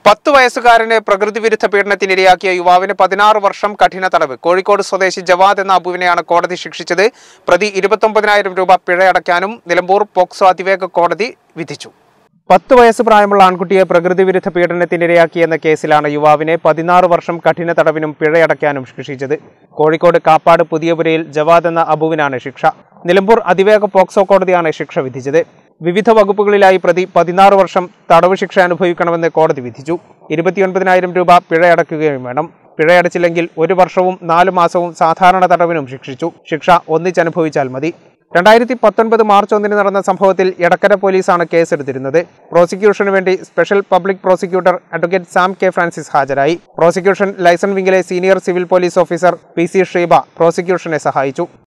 പത്ത് വയസ്സുകാരന് പ്രകൃതി വിരുദ്ധ പീഡനത്തിനിരയാക്കിയ യുവാവിന് പതിനാറ് വർഷം കഠിന തടവ് കോഴിക്കോട് സ്വദേശി ജവാദ് എന്ന അബുവിനെയാണ് കോടതി ശിക്ഷിച്ചത് പ്രതി ഇരുപത്തൊമ്പതിനായിരം രൂപ പിഴയടയ്ക്കാനും നിലമ്പൂർ പോക്സോ അതിവേഗ കോടതി വിധിച്ചു പത്ത് വയസ്സ് പ്രായമുള്ള ആൺകുട്ടിയെ പ്രകൃതി വിരുദ്ധ പീഡനത്തിനിരയാക്കിയെന്ന കേസിലാണ് യുവാവിനെ പതിനാറ് വർഷം കഠിന തടവിനും പിഴയടയ്ക്കാനും ശിക്ഷിച്ചത് കോഴിക്കോട് കാപ്പാട് പുതിയപുരയിൽ ജവാദ് എന്ന അബുവിനാണ് ശിക്ഷ നിലമ്പൂർ അതിവേഗ പോക്സോ കോടതിയാണ് ശിക്ഷ വിധിച്ചത് വിവിധ വകുപ്പുകളിലായി പ്രതി പതിനാറ് വർഷം തടവ് ശിക്ഷ അനുഭവിക്കണമെന്ന് കോടതി വിധിച്ചു ഇരുപത്തിയൊൻപതിനായിരം രൂപ പിഴയടക്കുകയും വേണം പിഴയടച്ചില്ലെങ്കിൽ ഒരു വർഷവും നാലു മാസവും സാധാരണ തടവിനും ശിക്ഷിച്ചു ശിക്ഷ ഒന്നിച്ചനുഭവിച്ചാൽ മതി രണ്ടായിരത്തി പത്തൊൻപത് മാർച്ച് ഒന്നിന് നടന്ന സംഭവത്തിൽ എടക്കര പോലീസാണ് കേസെടുത്തിരുന്നത് പ്രോസിക്യൂഷന് വേണ്ടി special public prosecutor advocate Sam K Francis ഹാജരായി പ്രോസിക്യൂഷൻ ലൈസൺ വിംഗിലെ senior civil police officer P C Sheeba പ്രോസിക്യൂഷനെ സഹായിച്ചു